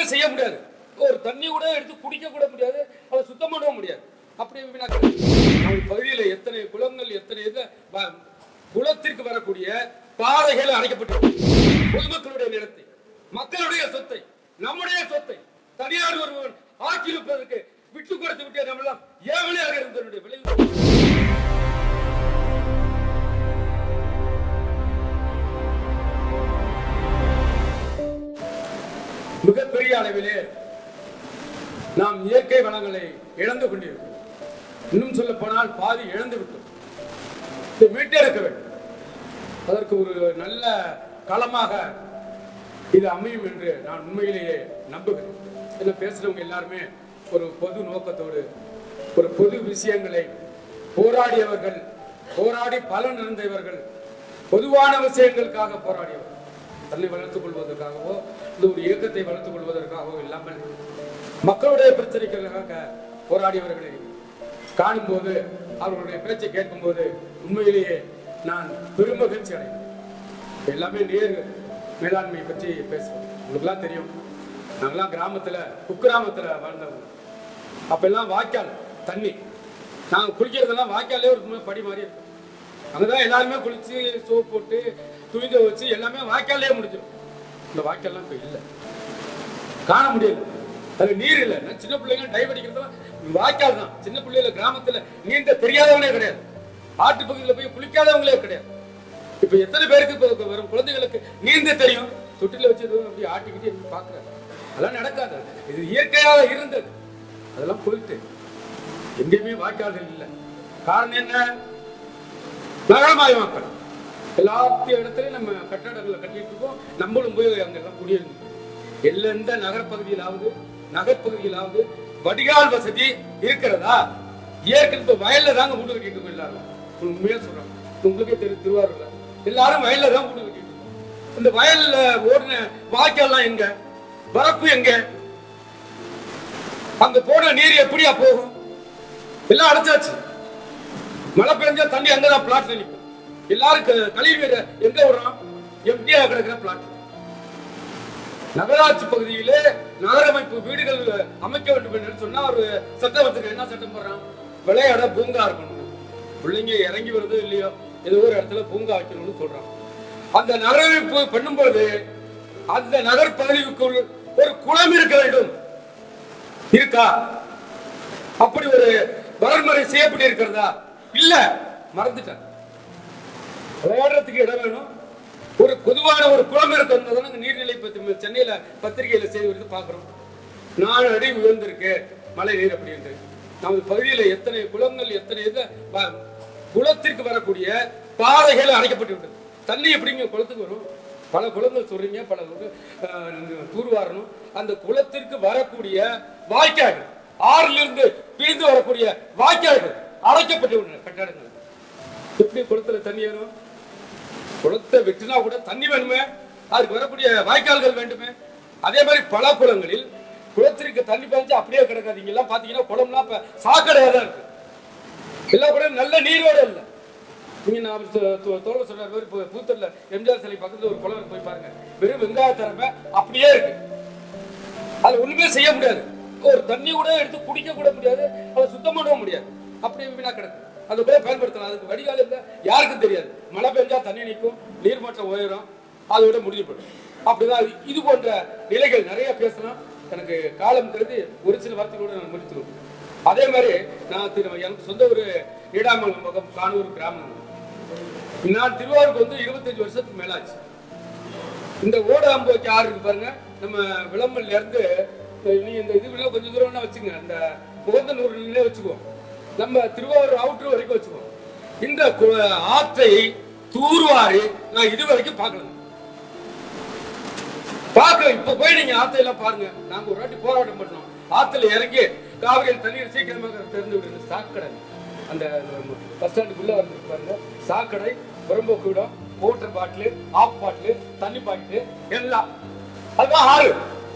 செய்ய முடியாது ஒரு தண்ணி கூட எடுத்து குடிக்க கூட முடியாது அதை சுத்தம் பண்ணவும் முடியாது அப்படி வீணா கிடக்கு. நம்ம பகுதியில் எத்தனை குளங்கள் எத்தனை இது வ- குளத்திற்கு வரக்கூடிய பாதைகள் அடைக்கப்பட்டு பொதுமக்களுடைய நிலத்தை மக்களுடைய சொத்தை நம்முடைய சொத்தை தனியார் ஒருவன் ஆக்கியிருப்பதற்கு விட்டு கொடுத்து விட்டு நம்மளாம் ஏவலையாக இருந்ததனுடைய விளைவு மிகப்பெரிய அளவிலே நாம் இயற்கை வளங்களை இழந்து கொண்டிருக்கிறோம் இன்னும் சொல்ல போனால் பாதி இழந்து விட்டோம் இதை மீட்டெடுக்க வேண்டும் அதற்கு ஒரு நல்ல களமாக இது அமையும் என்று நான் உண்மையிலேயே நம்புகிறேன் என்ன பேசுறவங்க எல்லாருமே ஒரு பொது நோக்கத்தோடு ஒரு பொது விஷயங்களை போராடியவர்கள் போராடி பலன் இருந்தவர்கள் பொதுவான விஷயங்களுக்காக போராடியவர்கள் தன்னை வளர்த்துக் கொள்வதற்காகவோ இந்த ஒரு இயக்கத்தை வளர்த்துக் கொள்வதற்காகவோ இல்லாமல் மக்களுடைய பிரச்சனைகளுக்காக போராடியவர்களை காணும்போது அவர்களுடைய பேச்சை கேட்கும்போது உண்மையிலேயே நான் பெருமகிழ்ச்சி அடைகிறேன் எல்லாமே நேர் மேலாண்மை பற்றி பேசுவோம் உங்களுக்குலாம் தெரியும் நாங்கெல்லாம் கிராமத்துல குக்கிராமத்துல வாழ்ந்தவங்க அப்பெல்லாம் வாய்க்கால் தண்ணி நாங்கள் குளிக்கிறதெல்லாம் வாய்க்காலே ஒரு சும்மா படி மாதிரி இருக்கும் அங்கதான் எல்லாருமே குளிச்சு சோப் போட்டு துணித வச்சு எல்லாமே வாய்க்காலே முடிஞ்சிடும் இந்த வாய்க்கால்லாம் இப்ப இல்லை காண முடியல அது நீர் இல்லை நான் சின்ன பிள்ளைங்க டைவ் அடிக்கிறதுலாம் வாய்க்கால் தான் சின்ன பிள்ளைல கிராமத்துல நீந்த தெரியாதவனே கிடையாது ஆட்டு பகுதியில் போய் குளிக்காதவங்களே கிடையாது இப்ப எத்தனை பேருக்கு இப்ப வரும் குழந்தைகளுக்கு நீந்த தெரியும் தொட்டில வச்சு எதுவும் அப்படி ஆட்டிக்கிட்டு இருந்து பாக்குறாரு அதெல்லாம் நடக்காது இது இயற்கையாக இருந்தது அதெல்லாம் போயிட்டு எங்கேயுமே வாய்க்கால்கள் இல்லை காரணம் என்ன நகரமயமாக்கல் எல்லாத்தையும் இடத்துலயும் நம்ம கட்டடங்களை கட்டிட்டு இருக்கோம் நம்மளும் போய் அங்கெல்லாம் குடியிருந்தோம் எந்த நகர்ப்பகுதியிலாவது நகர்ப்பகுதியிலாவது வடிகால் வசதி இருக்கிறதா ஏற்கனவே இப்ப வயல்ல தாங்க வீடு கட்டிட்டு இருக்கோம் எல்லாரும் உண்மையா சொல்றேன் உங்களுக்கே தெரியும் திருவாரூர்ல எல்லாரும் வயல்ல தான் வீடு கட்டிட்டு இருக்கோம் இந்த வயல்ல ஓடின வாய்க்கால்லாம் எங்க வரப்பு எங்க அங்க போன நீர் எப்படியா போகும் எல்லாம் அடைச்சாச்சு மழை பெஞ்சா தண்ணி அங்கதான் பிளாட்ல நிக்கும் எல்லாரும் க- கழிவு நீரை எங்க விடுறோம் எம்டியா கிடக்கிற பிளாட் நகராட்சி பகுதியிலே நகரமைப்பு வீடுகள் அமைக்க வேண்டும் என்று சொன்னா ஒரு சட்டம் வச்சிருக்க என்ன சட்டம் போடுறான் விளையாட பூங்கா இருக்கணும் பிள்ளைங்க இறங்கி வருதோ இல்லையோ ஏதோ ஒரு இடத்துல பூங்கா வைக்கணும்னு சொல்றான் அந்த நகரமைப்பு பண்ணும்போது அந்த நகர் பகுதிக்குள் ஒரு குளம் இருக்க வேண்டும் இருக்கா அப்படி ஒரு வரன்முறை செய்யப்பட்டு இருக்கிறதா இல்ல மறந்துட்டேன் விளையாடுறதுக்கு இடம் வேணும் ஒரு பொதுவான ஒரு குளம் இருக்கிறது நீர்நிலை பத்தி சென்னையில பத்திரிகையில செய்தி வருது பாக்குறோம் நாலு அடி உயர்ந்திருக்கு மழை நீர் அப்படின்ட்டு நமது பகுதியில எத்தனை குளங்கள் எத்தனை இது வ- குளத்திற்கு வரக்கூடிய பாதைகள் அடைக்கப்பட்டு விட்டது தண்ணி எப்படிங்க குளத்துக்கு வரும் பல குளங்கள் சொல்றீங்க பல வந்து, அஹ், தூர்வாரணும் அந்த குளத்திற்கு வரக்கூடிய வாய்க்கால்கள் ஆறிலிருந்து இருந்து பிரிந்து வரக்கூடிய வாய்க்கால்கள் அடைக்கப்பட்டு விட்டன கட்டடங்கள் எப்படி குளத்துல தண்ணி வரும் குளத்தை வெட்டினா கூட தண்ணி வேணுமே அதுக்கு வரக்கூடிய வாய்க்கால்கள் வேண்டுமே அதே மாதிரி பல குளங்களில் குளத்திற்கு தண்ணி பாய்ஞ்சு அப்படியே கிடக்காது இங்க எல்லாம் பாத்தீங்கன்னா குளம்லாம் இப்ப சாக்கடையா தான் இருக்கு எல்லா குளம் நல்ல நீரோட இல்ல நீங்க நான் தோ- தோ- தோழர் சொன்ன மாதிரி இப்போ பூத்தர்ல எம்ஜிஆர் சிலை பக்கத்துல ஒரு குளம் இருக்கு, போய் பாருங்க வெறும் வெங்காய திறமை அப்படியே இருக்கு அது ஒண்ணுமே செய்ய முடியாது ஒரு தண்ணி கூட எடுத்து குடிக்க கூட முடியாது அதை சுத்தம் பண்ணவும் முடியாது அப்படியே வீணா கிடக்கு அதை கூட பயன்படுத்தலாம் அதுக்கு வடிகால் இல்லை யாருக்கும் தெரியாது மழை பெஞ்சா தண்ணி நிற்கும் நீர்மட்டம் உயரும் அதோட முடிஞ்சு போயிடும் அப்படிதான் இது- இது போன்ற நிலைகள் நிறைய பேசலாம் எனக்கு காலம் கருதி ஒரு சில வார்த்தைகளோட நான் முடித்துருவேன் அதே மாதிரி நான் திரு எனக்கு சொந்த ஒரு நீடாமங்கலம் பக்கம் கானூர் கிராமம் நான் திருவாரூருக்கு வந்து இருபத்தஞ்சு வருஷத்துக்கு மேலாச்சு இந்த ஓடாம்போக்கு ஆறு இருக்கு பாருங்க நம்ம விளம்பல்ல இருந்து அஹ் நீ இந்த இது உள்ள கொஞ்சம் தூரம்னா வச்சுங்க அந்த முகந்தனூர்ல வச்சுக்குவோம் நம்ம திருவாரூர் அவுட்டர் வரைக்கும் வச்சுக்குவோம் இந்த கு- ஆற்றை தூர்வாரி நான் இது வரைக்கும் பார்க்கல பார்க்க இப்ப போய் நீங்க ஆத்தை எல்லாம் பாருங்க நாங்க ஒரு வாட்டி போராட்டம் பண்ணோம் ஆத்துல இறங்கி காவிரியில் தண்ணீர் சீக்கிரமாக திறந்து விடுறது சாக்கடை அந்த பஸ் ஸ்டாண்டுக்குள்ள வந்து பாருங்க சாக்கடை புறம்போக்கு இடம் வாட்டர் பாட்டில் ஆஃப் பாட்டில் தண்ணி பாக்கெட்டு எல்லாம் அதுதான் ஆறு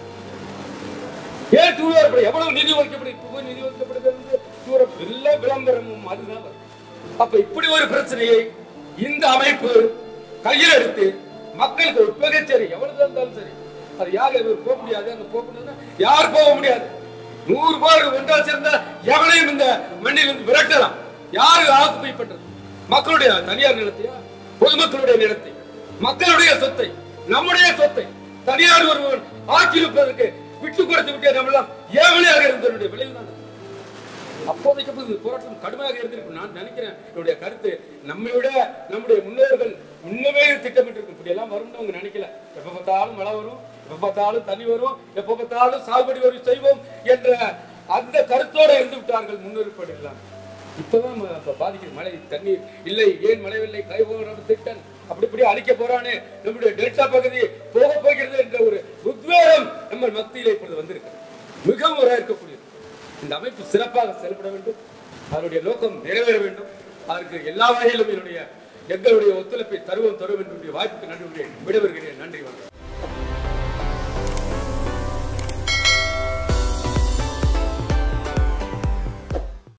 ஏன் தூரப்படும் எவ்வளவு நிதி ஒதுக்கப்படும் இப்ப போய் நிதி ஒதுக்கப்படுது தூரம் எல்லா விளம்பரமும் அதுதான் வரும். அப்ப இப்படி ஒரு பிரச்சனையை இந்த அமைப்பு கையில் எடுத்து மக்களுக்கு ஒரு மிகச்சரி எவ்வளவு இருந்தாலும் சரி அது யார் இவர் போக முடியாது அங்க போக முடியாதுன்னா யார் போக முடியாது நூறு பேர் ஒன்றா சேர்ந்தா எவனையும் இந்த மண்ணில் இருந்து விரட்டலாம் யாரு ஆக்குப்பை பண்றது மக்களுடைய தனியார் நிலத்தையா பொதுமக்களுடைய நிலத்தை மக்களுடைய சொத்தை நம்முடைய சொத்தை தனியார் ஒருவன் ஆக்கியிருப்பதற்கு விட்டு கொடுத்து விட்டே நம்மளாம் ஏவலையாக இருந்தவருடைய விளைவு தான் அப்போதைக்கு அப்போது இந்த போராட்டம் கடுமையாக இருந்திருக்கும் நான் நினைக்கிறேன் என்னுடைய கருத்து நம்மை விட நம்முடைய முன்னோர்கள் முன்னமே திட்டமிட்டிருக்கும் இப்படி எல்லாம் வரும்னு அவங்க நினைக்கல எப்ப பார்த்தாலும் மழை வரும் எப்ப பார்த்தாலும் தண்ணி வரும் எப்ப பார்த்தாலும் சாகுபடி வரும் செய்வோம் என்ற அந்த கருத்தோட இருந்து விட்டார்கள் முன்னோர்கள் எல்லாம் இப்பதான் ம- இப்ப பாதிக்கிற மழை தண்ணீர் இல்லை ஏன் மழையில்லை கைபோகிற திட்டன் அப்படி இப்படி அழிக்க போறானே நம்முடைய டெல்டா பகுதி போக போகிறது என்ற ஒரு உத்வேகம் நம்ம மத்தியில இப்பொழுது வந்திருக்கு மிகவும் வரவேற்கக்கூடியது இந்த அமைப்பு சிறப்பாக செயல்பட வேண்டும் அதனுடைய நோக்கம் நிறைவேற வேண்டும் அதற்கு எல்லா வகையிலும் என்னுடைய எங்களுடைய ஒத்துழைப்பை தருவோம் தருவோம் என்ற வாய்ப்புக்கு நன்றி கூறி விடைபெறுகிறேன் நன்றி வணக்கம்